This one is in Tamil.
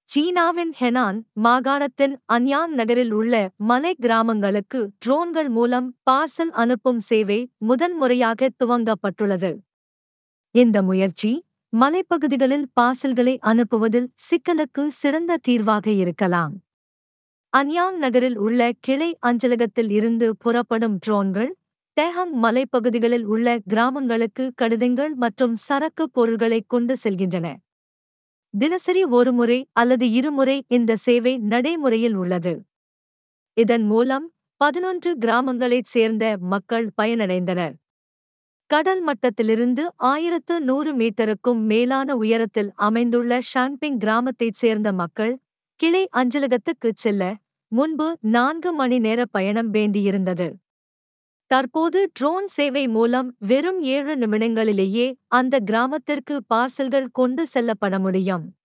சீனாவின் ஹெனான் மாகாணத்தின் அன்யான் நகரில் உள்ள மலை கிராமங்களுக்கு ட்ரோன்கள் மூலம் பார்சல் அனுப்பும் சேவை முதன்முறையாக துவங்கப்பட்டுள்ளது இந்த முயற்சி மலைப்பகுதிகளில் பார்சல்களை அனுப்புவதில் சிக்கலுக்கு சிறந்த தீர்வாக இருக்கலாம் அன்யாங் நகரில் உள்ள கிளை அஞ்சலகத்தில் இருந்து புறப்படும் ட்ரோன்கள் டேஹங் மலைப்பகுதிகளில் உள்ள கிராமங்களுக்கு கடிதங்கள் மற்றும் சரக்கு பொருள்களை கொண்டு செல்கின்றன தினசரி ஒருமுறை அல்லது இருமுறை இந்த சேவை நடைமுறையில் உள்ளது இதன் மூலம் பதினொன்று கிராமங்களைச் சேர்ந்த மக்கள் பயனடைந்தனர் கடல் மட்டத்திலிருந்து ஆயிரத்து நூறு மீட்டருக்கும் மேலான உயரத்தில் அமைந்துள்ள ஷான்பிங் கிராமத்தைச் சேர்ந்த மக்கள் கிளை அஞ்சலகத்துக்குச் செல்ல முன்பு நான்கு மணி நேர பயணம் வேண்டியிருந்தது தற்போது ட்ரோன் சேவை மூலம் வெறும் ஏழு நிமிடங்களிலேயே அந்த கிராமத்திற்கு பார்சல்கள் கொண்டு செல்லப்பட முடியும்